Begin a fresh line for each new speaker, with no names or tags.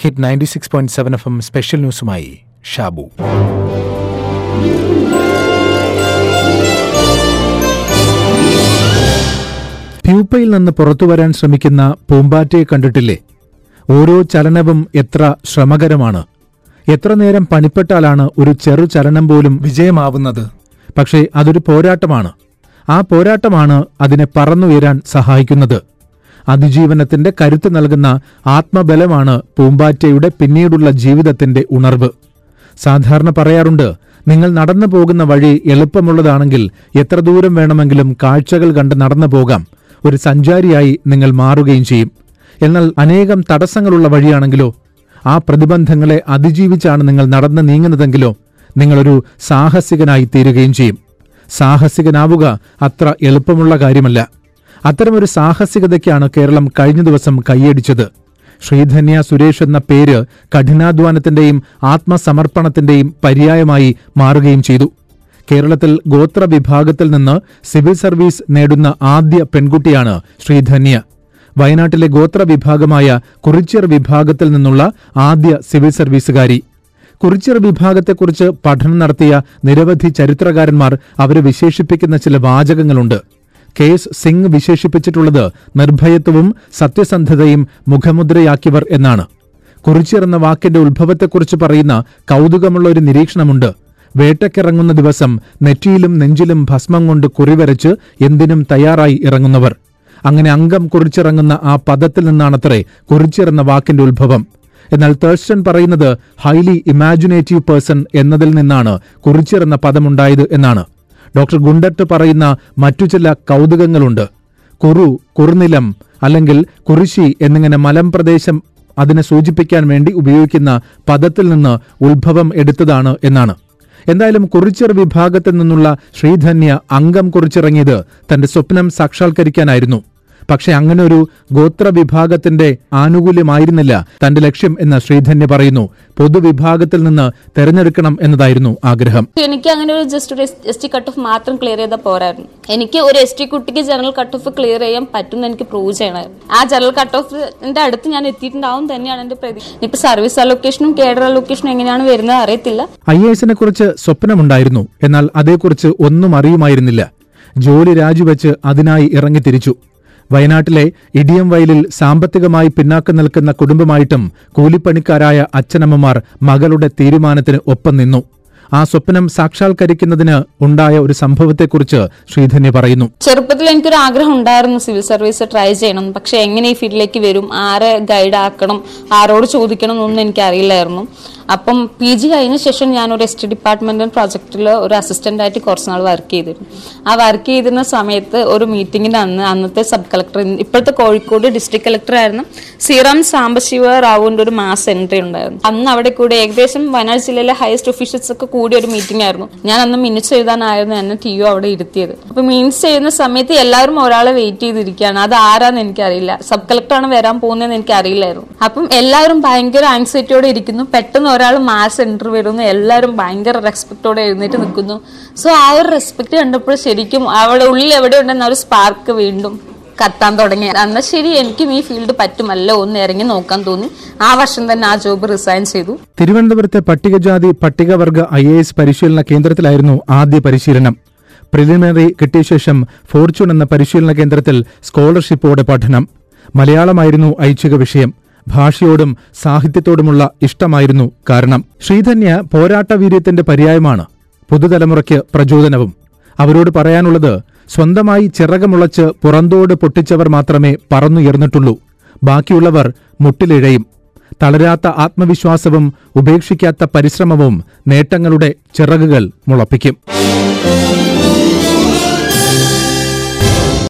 hit ninety six point seven F M special ന്യൂസുമായി ഷാബു പ്യൂപ്പയിൽ നിന്ന് പുറത്തുവരാൻ ശ്രമിക്കുന്ന പൂമ്പാറ്റയെ കണ്ടിട്ടില്ലേ ഓരോ ചലനവും എത്ര ശ്രമകരമാണ് എത്ര നേരം പണിപ്പെട്ടാലാണ് ഒരു ചെറു ചലനം പോലും വിജയമാവുന്നത് പക്ഷേ അതൊരു പോരാട്ടമാണ് ആ പോരാട്ടമാണ് അതിനെ പറന്നുയരാൻ സഹായിക്കുന്നത് അതിജീവനത്തിന്റെ കരുത്ത് നൽകുന്ന ആത്മബലമാണ് പൂമ്പാറ്റയുടെ പിന്നീടുള്ള ജീവിതത്തിന്റെ ഉണർവ് സാധാരണ പറയാറുണ്ട് നിങ്ങൾ നടന്നു പോകുന്ന വഴി എളുപ്പമുള്ളതാണെങ്കിൽ എത്ര ദൂരം വേണമെങ്കിലും കാഴ്ചകൾ കണ്ട് നടന്നു പോകാം ഒരു സഞ്ചാരിയായി നിങ്ങൾ മാറുകയും ചെയ്യും എന്നാൽ അനേകം തടസ്സങ്ങളുള്ള വഴിയാണെങ്കിലോ ആ പ്രതിബന്ധങ്ങളെ അതിജീവിച്ചാണ് നിങ്ങൾ നടന്ന് നീങ്ങുന്നതെങ്കിലോ നിങ്ങളൊരു സാഹസികനായി തീരുകയും ചെയ്യും സാഹസികനാവുക അത്ര എളുപ്പമുള്ള കാര്യമല്ല അത്തരമൊരു സാഹസികതയ്ക്കാണ് കേരളം കഴിഞ്ഞ ദിവസം കൈയടിച്ചത് ശ്രീധന്യ സുരേഷ് എന്ന പേര് കഠിനാധ്വാനത്തിന്റെയും ആത്മസമർപ്പണത്തിന്റെയും പര്യായമായി മാറുകയും ചെയ്തു കേരളത്തിൽ ഗോത്ര വിഭാഗത്തിൽ നിന്ന് സിവിൽ സർവീസ് നേടുന്ന ആദ്യ പെൺകുട്ടിയാണ് ശ്രീധന്യ വയനാട്ടിലെ ഗോത്ര വിഭാഗമായ കുറിച്യർ വിഭാഗത്തിൽ നിന്നുള്ള ആദ്യ സിവിൽ സർവീസുകാരി കുറിച്യർ വിഭാഗത്തെക്കുറിച്ച് പഠനം നടത്തിയ നിരവധി ചരിത്രകാരന്മാർ അവരെ വിശേഷിപ്പിക്കുന്ന ചില വാചകങ്ങളുണ്ട് കേസ് സിംഗ് വിശേഷിപ്പിച്ചിട്ടുള്ളത് നിർഭയത്വവും സത്യസന്ധതയും മുഖമുദ്രയാക്കിയവർ എന്നാണ് കുറിച്യർ എന്ന വാക്കിന്റെ ഉത്ഭവത്തെക്കുറിച്ച് പറയുന്ന കൗതുകമുള്ള ഒരു നിരീക്ഷണമുണ്ട് വേട്ടയ്ക്കിറങ്ങുന്ന ദിവസം നെറ്റിയിലും നെഞ്ചിലും ഭസ്മം കൊണ്ട് കുറിവരച്ച് എന്തിനും തയ്യാറായി ഇറങ്ങുന്നവർ അങ്ങനെ അംഗം കുറിച്ചിറങ്ങുന്ന ആ പദത്തിൽ നിന്നാണത്രേ കുറിച്ചിർ എന്ന വാക്കിന്റെ ഉത്ഭവം എന്നാൽ തേഴ്സ്റ്റൺ പറയുന്നത് ഹൈലി ഇമാജിനേറ്റീവ് പേഴ്സൺ എന്നതിൽ നിന്നാണ് കുറിച്ചിർ എന്ന പദമുണ്ടായത് എന്നാണ് ഡോക്ടർ ഗുണ്ടട്ട് പറയുന്ന മറ്റു ചില കൗതുകങ്ങളുണ്ട് കുറു കുറുനിലം അല്ലെങ്കിൽ കുറിശി എന്നിങ്ങനെ മലമ്പ്രദേശം അതിനെ സൂചിപ്പിക്കാൻ വേണ്ടി ഉപയോഗിക്കുന്ന പദത്തിൽ നിന്ന് ഉത്ഭവം എടുത്തതാണ് എന്നാണ് എന്തായാലും കുറിച്ചിർ വിഭാഗത്തിൽ നിന്നുള്ള ശ്രീധന്യ അംഗം കുറിച്ചിറങ്ങിയത് തന്റെ സ്വപ്നം സാക്ഷാത്കരിക്കാനായിരുന്നു പക്ഷെ അങ്ങനെ ഒരു ഗോത്ര വിഭാഗത്തിന്റെ ആനുകൂല്യമായിരുന്നില്ല തന്റെ ലക്ഷ്യം എന്ന് ശ്രീധന്യ പറയുന്നു പൊതുവിഭാഗത്തിൽ നിന്ന് തെരഞ്ഞെടുക്കണം എന്നതായിരുന്നു ആഗ്രഹം
എനിക്ക് അങ്ങനെ ഒരു ജസ്റ്റ് ഒരു എസ് ടി കട്ട് ഓഫ് മാത്രം ക്ലിയർ ചെയ്താൽ പോരായിരുന്നു എനിക്ക് ഒരു എസ് ടി കുട്ടിക്ക് ജനറൽ കട്ട് ഓഫ് ക്ലിയർ ചെയ്യാൻ പറ്റുമെന്ന് എനിക്ക് പ്രൂവ് ചെയ്യണമായിരുന്നു ആ ജനറൽ കട്ട് ഓഫിന്റെ അടുത്ത് ഞാൻ എത്തിയിട്ടുണ്ടാവും തന്നെയാണ് എന്റെ പ്രതി ഇപ്പൊ സർവീസ് അലൊക്കേഷനും കേഡർ അലൊക്കേഷനും എങ്ങനെയാണ് വരുന്നത് അറിയത്തില്ല
ഐ എസിനെ കുറിച്ച് സ്വപ്നമുണ്ടായിരുന്നു എന്നാൽ അതേക്കുറിച്ച് ഒന്നും അറിയുമായിരുന്നില്ല ജോലി രാജിവെച്ച് അതിനായി ഇറങ്ങിത്തിരിച്ചു വയനാട്ടിലെ ഇടിയം വയലിൽ സാമ്പത്തികമായി പിന്നാക്കം നിൽക്കുന്ന കുടുംബമായിട്ടും കൂലിപ്പണിക്കാരായ അച്ഛനമ്മമാർ മകളുടെ തീരുമാനത്തിന് ഒപ്പം നിന്നു ആ സ്വപ്നം സാക്ഷാത്കരിക്കുന്നതിന് ഉണ്ടായ ഒരു സംഭവത്തെക്കുറിച്ച് ശ്രീധന്യ പറയുന്നു
ചെറുപ്പത്തിൽ എനിക്കൊരു ആഗ്രഹം ഉണ്ടായിരുന്നു സിവിൽ സർവീസ് ട്രൈ ചെയ്യണം പക്ഷെ എങ്ങനെ ഈ ഫീൽഡിലേക്ക് വരും ആരെ ഗൈഡ് ആക്കണം ആരോട് ചോദിക്കണം എന്നൊന്നും എനിക്ക് അറിയില്ലായിരുന്നു അപ്പം പി ജി കഴിഞ്ഞ ശേഷം ഞാൻ ഒരു എസ് ടി ഡിപ്പാർട്ട്മെന്റ് പ്രോജക്റ്റിൽ ഒരു അസിസ്റ്റന്റ് ആയിട്ട് കുറച്ച് നാൾ വർക്ക് ചെയ്തിരുന്നു ആ വർക്ക് ചെയ്തിരുന്ന സമയത്ത് ഒരു മീറ്റിംഗിന് അന്ന് അന്നത്തെ സബ് കളക്ടർ ഇപ്പോഴത്തെ കോഴിക്കോട് ഡിസ്ട്രിക്ട് കളക്ടർ ആയിരുന്നു ശ്രീറാം സാംബശിവ റാവുവിന്റെ ഒരു മാസ് എൻട്രി ഉണ്ടായിരുന്നു അന്ന് അവിടെ കൂടി ഏകദേശം വയനാട് ജില്ലയിലെ ഹയസ്റ്റ് ഒഫീഷ്യൽസ് ഒക്കെ കൂടിയ ഒരു മീറ്റിംഗ് ആയിരുന്നു ഞാൻ അന്ന് മിനിറ്റ്സ് എഴുതാനായിരുന്നു എന്നെ ടി ഒ അവിടെ ഇരുത്തിയത് അപ്പൊ മീൻസ് ചെയ്യുന്ന സമയത്ത് എല്ലാവരും ഒരാളെ വെയിറ്റ് ചെയ്തിരിക്കുകയാണ് അത് ആരാന്ന് എനിക്കറിയില്ല സബ് കളക്ടറാണ് വരാൻ പോകുന്നതെന്ന് എനിക്ക് അറിയില്ലായിരുന്നു അപ്പം എല്ലാവരും ഭയങ്കര ആൻസൈറ്റിയോടെ ഇരിക്കുന്നു പെട്ടെന്ന് ഒരാൾ മാസ് എൻട്രി വരുന്നു എല്ലാവരും ഭയങ്കര റെസ്പെക്റ്റോടെ എഴുന്നേറ്റ് നിൽക്കുന്നു സോ ആ ഒരു റെസ്പെക്ട് കണ്ടപ്പോൾ ശരിക്കും അവിടെ ഉള്ളിൽ എവിടെ ഉണ്ടെന്ന ഒരു സ്പാർക്ക് വീണ്ടും കത്താൻ തുടങ്ങി എന്നാൽ ശരി എനിക്കും ഈ ഫീൽഡ് പറ്റുമല്ലോ ഒന്ന് ഇറങ്ങി നോക്കാൻ തോന്നി ആ വർഷം തന്നെ ആ ജോബ് റിസൈൻ ചെയ്തു
തിരുവനന്തപുരത്തെ പട്ടികജാതി പട്ടികവർഗ ഐ എ എസ് പരിശീലന കേന്ദ്രത്തിലായിരുന്നു ആദ്യ പരിശീലനം പ്രിലിമിനറി കിട്ടിയ ശേഷം ഫോർച്യൂൺ എന്ന പരിശീലന കേന്ദ്രത്തിൽ സ്കോളർഷിപ്പോടെ പഠനം മലയാളമായിരുന്നു ഐച്ഛിക വിഷയം ഭാഷയോടും സാഹിത്യത്തോടുമുള്ള ഇഷ്ടമായിരുന്നു കാരണം ശ്രീധന്യ പോരാട്ടവീര്യത്തിന്റെ പര്യായമാണ് പുതുതലമുറയ്ക്ക് പ്രചോദനവും അവരോട് പറയാനുള്ളത് സ്വന്തമായി ചിറകമുളച്ച് പുറന്തോട് പൊട്ടിച്ചവർ മാത്രമേ പറന്നുയർന്നിട്ടുള്ളൂ ബാക്കിയുള്ളവർ മുട്ടിലിഴയും തളരാത്ത ആത്മവിശ്വാസവും ഉപേക്ഷിക്കാത്ത പരിശ്രമവും നേട്ടങ്ങളുടെ ചിറകുകൾ മുളപ്പിക്കും